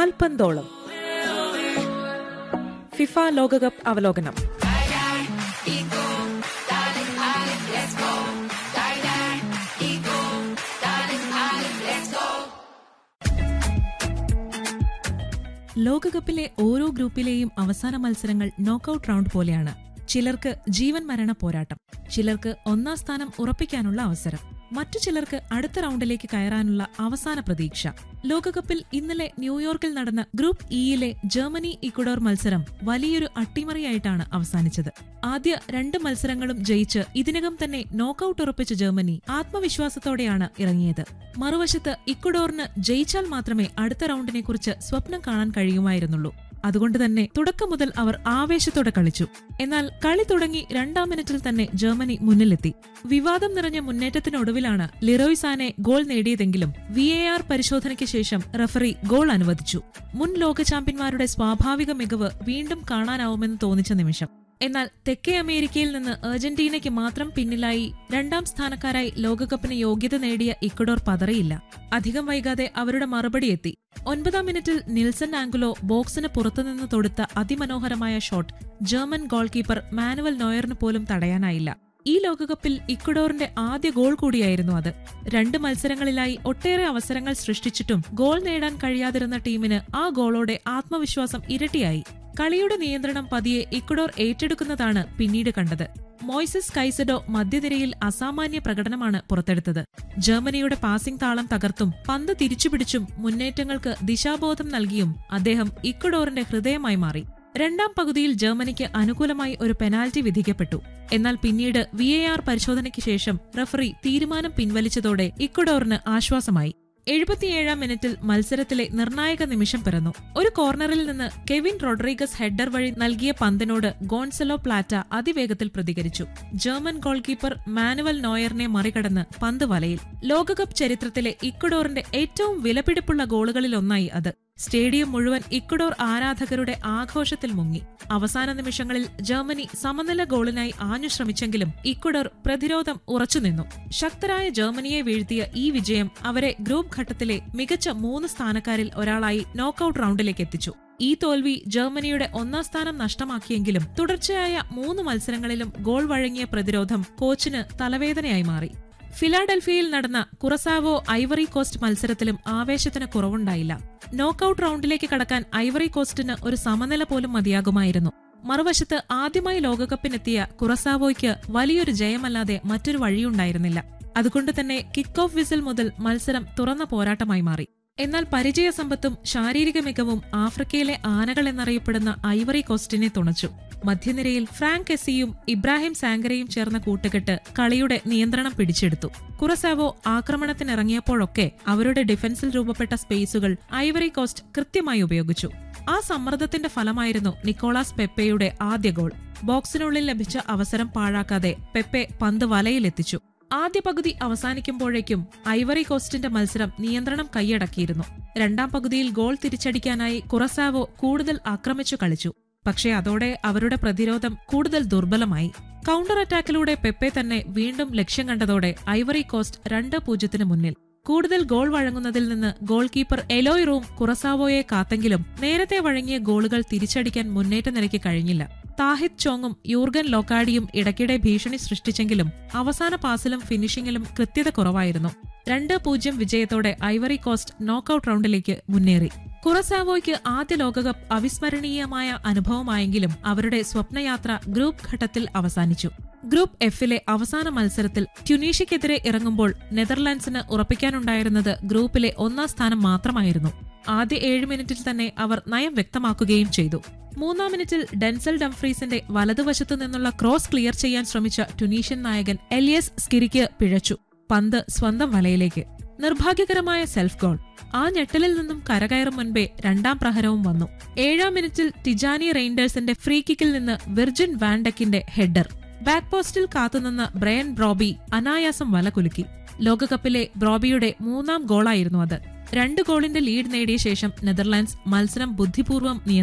കാൽപന്തോളം FIFA ലോകകപ്പ് അവലോകനം ലോകകപ്പിലെ ഓരോ ഗ്രൂപ്പിലെയും അവസാന മത്സരങ്ങൾ നോക്കൌട്ട് റൗണ്ട് പോലെയാണ് ചിലർക്ക് ജീവൻ മരണ പോരാട്ടം ചിലർക്ക് ഒന്നാം സ്ഥാനം ഉറപ്പിക്കാനുള്ള അവസരം മറ്റു ചിലർക്ക് അടുത്ത റൗണ്ടിലേക്ക് കയറാനുള്ള അവസാന പ്രതീക്ഷ ലോകകപ്പിൽ ഇന്നലെ ന്യൂയോർക്കിൽ നടന്ന ഗ്രൂപ്പ് ഇയിലെ ജർമ്മനി ഇക്വഡോർ മത്സരം വലിയൊരു അട്ടിമറിയായിട്ടാണ് അവസാനിച്ചത് ആദ്യ രണ്ട് മത്സരങ്ങളും ജയിച്ച് ഇതിനകം തന്നെ നോക്കൌട്ട് ഉറപ്പിച്ച ജർമ്മനി ആത്മവിശ്വാസത്തോടെയാണ് ഇറങ്ങിയത് മറുവശത്ത് ഇക്വഡോറിന് ജയിച്ചാൽ മാത്രമേ അടുത്ത റൗണ്ടിനെക്കുറിച്ച് സ്വപ്നം കാണാൻ കഴിയുമായിരുന്നുള്ളൂ അതുകൊണ്ട് തന്നെ തുടക്കം മുതൽ അവർ ആവേശത്തോടെ കളിച്ചു എന്നാൽ കളി തുടങ്ങി രണ്ടാം മിനിറ്റിൽ തന്നെ ജർമ്മനി മുന്നിലെത്തി വിവാദം നിറഞ്ഞ മുന്നേറ്റത്തിനൊടുവിലാണ് ലിറോയ് സാനെ ഗോൾ നേടിയതെങ്കിലും വി എ ആർ പരിശോധനയ്ക്ക് ശേഷം റഫറി ഗോൾ അനുവദിച്ചു മുൻ ലോക ചാമ്പ്യന്മാരുടെ സ്വാഭാവിക മികവ് വീണ്ടും കാണാനാവുമെന്ന് തോന്നിച്ച നിമിഷം എന്നാൽ തെക്കേ അമേരിക്കയിൽ നിന്ന് അർജന്റീനയ്ക്ക് മാത്രം പിന്നിലായി രണ്ടാം സ്ഥാനക്കാരായി ലോകകപ്പിന് യോഗ്യത നേടിയ ഇക്വഡോർ പതറിയില്ല അധികം വൈകാതെ അവരുടെ മറുപടി എത്തി ഒൻപതാം മിനിറ്റിൽ നിൽസൺ ആംഗുലോ ബോക്സിന് പുറത്തുനിന്ന് തൊടുത്ത അതിമനോഹരമായ shot German goal keeper Manuel നോയറിന് പോലും തടയാനായില്ല ഈ ലോകകപ്പിൽ ഇക്വഡോറിന്റെ ആദ്യ ഗോൾ കൂടിയായിരുന്നു അത് രണ്ട് മത്സരങ്ങളിലായി ഒട്ടേറെ അവസരങ്ങൾ സൃഷ്ടിച്ചിട്ടും ഗോൾ നേടാൻ കഴിയാതിരുന്ന ടീമിന് ആ ഗോളോടെ ആത്മവിശ്വാസം ഇരട്ടിയായി കളിയുടെ നിയന്ത്രണം പതിയെ ഇക്വഡോർ ഏറ്റെടുക്കുന്നതാണ് പിന്നീട് കണ്ടത് മോയ്സസ് കൈസഡോ മധ്യനിരയിൽ അസാമാന്യ പ്രകടനമാണ് പുറത്തെടുത്തത് ജർമ്മനിയുടെ പാസിംഗ് താളം തകർത്തും പന്ത് തിരിച്ചുപിടിച്ചും മുന്നേറ്റങ്ങൾക്ക് ദിശാബോധം നൽകിയും അദ്ദേഹം ഇക്വഡോറിന്റെ ഹൃദയമായി മാറി രണ്ടാം പകുതിയിൽ ജർമ്മനിക്ക് അനുകൂലമായി ഒരു പെനാൽറ്റി വിധിക്കപ്പെട്ടു എന്നാൽ പിന്നീട് വി എ ആർ പരിശോധനയ്ക്ക് ശേഷം റഫറി തീരുമാനം പിൻവലിച്ചതോടെ ഇക്വഡോറിന് ആശ്വാസമായി എഴുപത്തിയേഴാം മിനിറ്റിൽ മത്സരത്തിലെ നിർണായക നിമിഷം പിറന്നു ഒരു കോർണറിൽ നിന്ന് കെവിൻ റോഡ്രിഗസ് ഹെഡർ വഴി നൽകിയ പന്തിനോട് ഗോൺസലോ പ്ലാറ്റ അതിവേഗത്തിൽ പ്രതികരിച്ചു ജർമ്മൻ ഗോൾ കീപ്പർ മാനുവൽ നോയറിനെ മറികടന്ന് പന്ത് വലയിൽ ലോകകപ്പ് ചരിത്രത്തിലെ ഇക്വഡോറിന്റെ ഏറ്റവും വിലപിടിപ്പുള്ള ഗോളുകളിലൊന്നായി അത് സ്റ്റേഡിയം മുഴുവൻ ഇക്വഡോർ ആരാധകരുടെ ആഘോഷത്തിൽ മുങ്ങി അവസാന നിമിഷങ്ങളിൽ ജർമ്മനി സമനില ഗോളിനായി ആഞ്ഞു ശ്രമിച്ചെങ്കിലും ഇക്വഡോർ പ്രതിരോധം ഉറച്ചുനിന്നു ശക്തരായ ജർമ്മനിയെ വീഴ്ത്തിയ ഈ വിജയം അവരെ ഗ്രൂപ്പ് ഘട്ടത്തിലെ മികച്ച മൂന്ന് സ്ഥാനക്കാരിൽ ഒരാളായി നോക്കൌട്ട് റൗണ്ടിലേക്ക് എത്തിച്ചു ഈ തോൽവി ജർമ്മനിയുടെ ഒന്നാം സ്ഥാനം നഷ്ടമാക്കിയെങ്കിലും തുടർച്ചയായ മൂന്ന് മത്സരങ്ങളിലും ഗോൾ വഴങ്ങിയ പ്രതിരോധം കോച്ചിന് തലവേദനയായി മാറി ഫിലാഡൽഫിയയിൽ നടന്ന കുറസാവോ ഐവറി കോസ്റ്റ് മത്സരത്തിലും ആവേശത്തിന് കുറവുണ്ടായില്ല നോക്കൌട്ട് റൗണ്ടിലേക്ക് കടക്കാൻ ഐവറി കോസ്റ്റിന് ഒരു സമനില പോലും മതിയാകുമായിരുന്നു മറുവശത്ത് ആദ്യമായി ലോകകപ്പിനെത്തിയ കുറസാവോയ്ക്ക് വലിയൊരു ജയമല്ലാതെ മറ്റൊരു വഴിയുണ്ടായിരുന്നില്ല അതുകൊണ്ട് തന്നെ കിക്ക് ഓഫ് വിസിൽ മുതൽ മത്സരം തുറന്ന പോരാട്ടമായി മാറി എന്നാൽ പരിചയസമ്പത്തും ശാരീരിക മികവും ആഫ്രിക്കയിലെ ആനകൾ എന്നറിയപ്പെടുന്ന ഐവറി കോസ്റ്റിനെ തുണച്ചു മധ്യനിരയിൽ ഫ്രാങ്ക് എസിയും ഇബ്രാഹിം സാങ്കരയും ചേർന്ന കൂട്ടുകെട്ട് കളിയുടെ നിയന്ത്രണം പിടിച്ചെടുത്തു കുറസാവോ ആക്രമണത്തിനിറങ്ങിയപ്പോഴൊക്കെ അവരുടെ ഡിഫൻസിൽ രൂപപ്പെട്ട സ്പേസുകൾ ഐവറി കോസ്റ്റ് കൃത്യമായി ഉപയോഗിച്ചു ആ സമ്മർദ്ദത്തിന്റെ ഫലമായിരുന്നു നിക്കോളാസ് പെപ്പയുടെ ആദ്യ ഗോൾ ബോക്സിനുള്ളിൽ ലഭിച്ച അവസരം പാഴാക്കാതെ പെപ്പെ പന്ത് വലയിലെത്തിച്ചു ആദ്യ പകുതി അവസാനിക്കുമ്പോഴേക്കും ഐവറി കോസ്റ്റിന്റെ മത്സരം നിയന്ത്രണം കൈയടക്കിയിരുന്നു രണ്ടാം പകുതിയിൽ ഗോൾ തിരിച്ചടിക്കാനായി കുറസാവോ കൂടുതൽ ആക്രമിച്ചു കളിച്ചു പക്ഷേ അതോടെ അവരുടെ പ്രതിരോധം കൂടുതൽ ദുർബലമായി കൗണ്ടർ അറ്റാക്കിലൂടെ പെപ്പെ തന്നെ വീണ്ടും ലക്ഷ്യം കണ്ടതോടെ ഐവറി കോസ്റ്റ് രണ്ട് പൂജ്യത്തിന് മുന്നിൽ കൂടുതൽ ഗോൾ വഴങ്ങുന്നതിൽ നിന്ന് ഗോൾ കീപ്പർ എലോയ് റൂം കുറസാവോയെ കാത്തെങ്കിലും നേരത്തെ വഴങ്ങിയ ഗോളുകൾ തിരിച്ചടിക്കാൻ മുന്നേറ്റ നിലയ്ക്ക് കഴിഞ്ഞില്ല താഹിദ് ചോങ്ങും യൂർഗൻ ലോക്കാഡിയും ഇടയ്ക്കിടെ ഭീഷണി സൃഷ്ടിച്ചെങ്കിലും അവസാന പാസിലും ഫിനിഷിംഗിലും കൃത്യത കുറവായിരുന്നു രണ്ട് പൂജ്യം വിജയത്തോടെ ഐവറി കോസ്റ്റ് നോക്കൌട്ട് റൗണ്ടിലേക്ക് മുന്നേറി കുറസാവോയ്ക്ക് ആദ്യ ലോകകപ്പ് അവിസ്മരണീയമായ അനുഭവമായെങ്കിലും അവരുടെ സ്വപ്നയാത്ര ഗ്രൂപ്പ് ഘട്ടത്തിൽ അവസാനിച്ചു ഗ്രൂപ്പ് എഫിലെ അവസാന മത്സരത്തിൽ ട്യുണീഷ്യക്കെതിരെ ഇറങ്ങുമ്പോൾ നെതർലാൻഡ്സിന് ഉറപ്പിക്കാനുണ്ടായിരുന്നത് ഗ്രൂപ്പിലെ ഒന്നാം സ്ഥാനം മാത്രമായിരുന്നു ആദ്യ ഏഴ് മിനിറ്റിൽ തന്നെ അവർ നയം വ്യക്തമാക്കുകയും ചെയ്തു മൂന്നാം മിനിറ്റിൽ ഡെൻസൽ ഡംഫ്രീസിന്റെ വലതുവശത്തു നിന്നുള്ള ക്രോസ് ക്ലിയർ ചെയ്യാൻ ശ്രമിച്ച ടുനീഷ്യൻ നായകൻ എലിയസ് സ്കിരിക്ക് പിഴച്ചു പന്ത് സ്വന്തം വലയിലേക്ക് നിർഭാഗ്യകരമായ സെൽഫ് ഗോൾ ആ ഞെട്ടലിൽ നിന്നും കരകയറും മുൻപേ രണ്ടാം പ്രഹരവും വന്നു ഏഴാം മിനിറ്റിൽ ടിജാനി റെയിൻഡേഴ്സിന്റെ ഫ്രീ കിക്കിൽ നിന്ന് വിർജിൻ വാൻഡക്കിന്റെ ഹെഡർ ബാക്ക് പോസ്റ്റിൽ കാത്തുനിന്ന ബ്രയൻ ബ്രോബി അനായാസം വല കുലുക്കി ലോകകപ്പിലെ ബ്രോബിയുടെ മൂന്നാം ഗോളായിരുന്നു അത് രണ്ട് ഗോളിന്റെ ലീഡ് നേടിയ ശേഷം നെതർലാൻഡ്സ് മത്സരം ബുദ്ധിപൂർവ്വം നിയന്ത്രിച്ചു